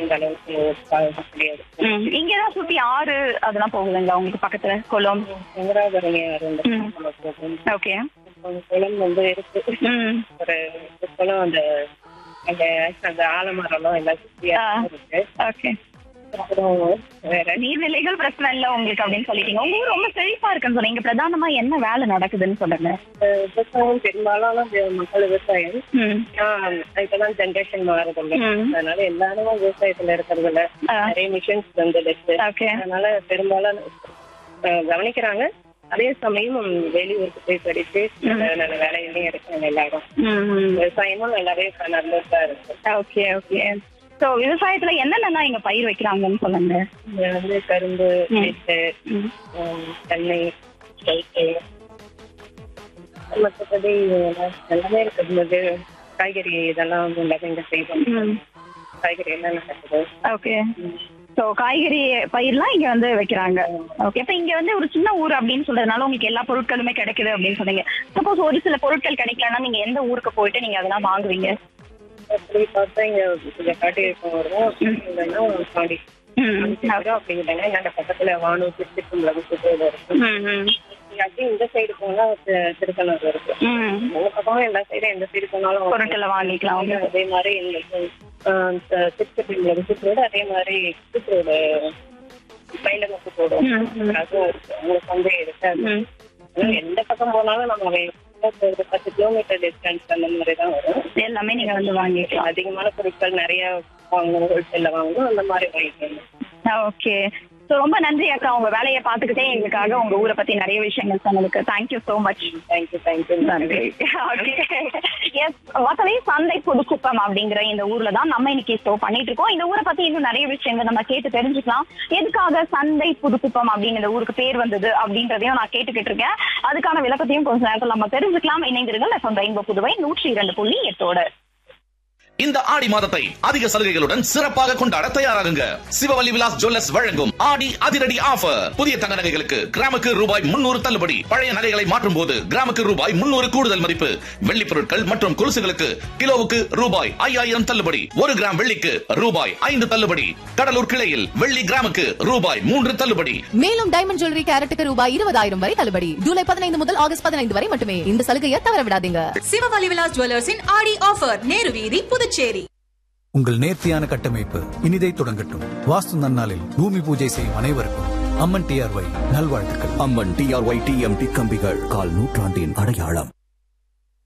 அந்த அளவுக்கு பாதிப்பு கிடையாது ம். இங்கதான் சுத்தி ஆறு அதெல்லாம் போகுதுங்களா உங்களுக்கு பக்கத்துல குளம் சங்கராபரணி அந்த ம். போகும் ஓகே குளம் வந்து இருக்கு ம் ஒரு ஒரு குளம் அந்த அந்த அந்த ஆலமரம் எல்லாம் சுத்தியா ஆ. இருக்கு ஓகே அப்புறம் வேற நீர்நிலைகள் பிரச்சனை இல்ல உங்களுக்கு அப்படின்னு சொல்லிட்டீங்க உங்க ஊர் ரொம்ப செழிப்பா இருக்குன்னு சொன்னீங்க பிரதானமா என்ன வேலை நடக்குதுன்னு சொல்லுங்க அஹ் விவசாயம் பெரும்பாலான வி- மக்கள் விவசாயம் ம் ஆஹ் இப்பெல்லாம் ஜென்ரேஷன் மாறுதுல்ல ம். அதனால எல்லாரும் விவசாயத்துல இருக்கிறதுல ஆ. நிறைய மிஷின்ஸ் வந்துடுச்சு ஓகே அதனால பெரும்பாலான அஹ், கவனிக்கிறாங்க அதே சமயம் வெளியூருக்கு போய் படிச்சு நல்ல நல்ல வேலையிலையும் இருக்காங்க எல்லாரும் ம் விவசாயமும் நல்லாவே நடந்துட்டு தான் இருக்கு ஓகே ஓகே சோ விவசாயத்துல என்னென்னலாம் இங்க பயிர் வைக்கிறாங்கன்னு சொல்லுங்க இங்க வந்து கரும்பு ம். நெட்டு ம். ஹம், தென்னை கைக்கு மற்றபடி எல்லாமே இருக்குது காய்கறி இதெல்லாம் வந்து எல்லாமே இங்க செய்வோம் ம் காய்கறி எல்லாம் நடக்குது ஓகே சோ காய்கறி பயிர்லாம் இங்க வந்து வைக்கிறாங்க ஓகே இப்ப இங்க வந்து ஒரு சின்ன ஊர் அப்படின்னு சொல்றதுனால உங்களுக்கு எல்லா பொருட்களுமே கிடைக்குது அப்படின்னு சொன்னீங்க சப்போஸ் ஒரு சில பொருட்கள் கிடைக்கலன்னா நீங்க எந்த ஊருக்கு போயிட்டு நீங்க அதெல்லாம் வாங்குவீங்க அப்படி பார்த்தா இங்க இங்க காட்டி இருக்கும் வரும் இல்லைன்னா பாண்டி ம் வரும் அப்படி இல்லைன்னா நாங்க பக்கத்துல வானூர் திருச்சிக்கும்பல சுற்றுல இருக்கும் ம் ம் இல்லாட்டி இந்த சைடு போனா தி- திருக்கனூர் இருக்கு ம் உங்க பக்கம் எல்லா சைடும் எந்த சைடு போனாலும் பொருட்களை வாங்கிக்கலாம் அவங்க அதே மாதிரி இந்த திருச்சிக்கும்பல விசிட்டோட அதே மாதிரி விசிட்டோட பயிலமுக்கு போடும் ம், ம். அதுவும் இருக்கு உங்களுக்கு வந்து இருக்காது ம் அதனால எந்த பக்கம் போனாலும் நம்ம வே- ஒரு பத்து கிலோமீட்டர் டிஸ்டன்ஸ் அந்த மாதிரி தான் வரும் எல்லாமே நீங்க வந்து வாங்கிக்கலாம் அதிகமான பொருட்கள் நிறைய வாங்கணும் ஹோல்சேல்ல வாங்கணும் அந்த மாதிரி வாங்கிக்கணும் ஓகே ஸோ ரொம்ப நன்றி அக்கா உங்க வேலையை பார்த்துக்கிட்டே எங்களுக்காக உங்க ஊரை பத்தி நிறைய விஷயங்கள் சொன்னதுக்கு thank you so much thank you thank you நன்றி எஸ் மொத்தமே சந்தை புதுக்குப்பம் அப்படிங்கிற இந்த ஊர்ல தான் நம்ம இன்னைக்கு ஷோ பண்ணிட்டு இருக்கோம் இந்த ஊரை பத்தி இன்னும் நிறைய விஷயங்கள் நம்ம கேட்டு தெரிஞ்சுக்கலாம் எதுக்காக சந்தை புதுக்குப்பம் அப்படின்னு இந்த ஊருக்கு பேர் வந்தது அப்படின்றதையும் நான் கேட்டுக்கிட்டு இருக்கேன் அதுக்கான விளக்கத்தையும் கொஞ்ச நேரத்தில் நம்ம தெரிஞ்சுக்கலாம் இணைந்திருங்கள் எஃப்எம் ரெயின்போ புதுவை நூற்றி இரண்டு புள்ளி எட்டோட இந்த ஆடி மாதத்தை அதிக சலுகைகளுடன் சிறப்பாக கொண்டாட தயாராகுங்க சிவவல்லி விலாஸ் ஜுவல்லர்ஸ் வழங்கும் ஆடி அதிரடி ஆஃபர் புதிய தங்க நகைகளுக்கு கிராமுக்கு ரூபாய் முன்னூறு தள்ளுபடி பழைய நகைகளை மாற்றும் போது கிராமுக்கு ரூபாய் முன்னூறு கூடுதல் மதிப்பு வெள்ளி பொருட்கள் மற்றும் கொலுசுகளுக்கு கிலோவுக்கு ரூபாய் ஐயாயிரம் தள்ளுபடி ஒரு கிராம் வெள்ளிக்கு ரூபாய் ஐந்து தள்ளுபடி கடலூர் கிளையில் வெள்ளி கிராமுக்கு ரூபாய் மூன்று தள்ளுபடி மேலும் டைமண்ட் ஜுவல்லரி கேரட்டுக்கு ரூபாய் இருபதாயிரம் வரை தள்ளுபடி ஜூலை பதினைந்து முதல் ஆகஸ்ட் பதினைந்து வரை மட்டுமே இந்த சலுகையை தவற விடாதீங்க சிவவலி விலாஸ் ஜுவல்லர்ஸின் ஆடி ஆஃபர் நேரு வீதி புதுச்சேரி உங்கள் நேர்த்தியான கட்டமைப்பு இனிதை தொடங்கட்டும் வாஸ்து நன்னாளில் பூமி பூஜை செய்யும் அனைவருக்கும் அம்மன் டிஆர்ஒய் நல்வாழ்த்துக்கள் அம்மன் டிஆர்ஒய் டிஎம்டி கம்பிகள் கால் நூற்றாண்டின் அடையாளம்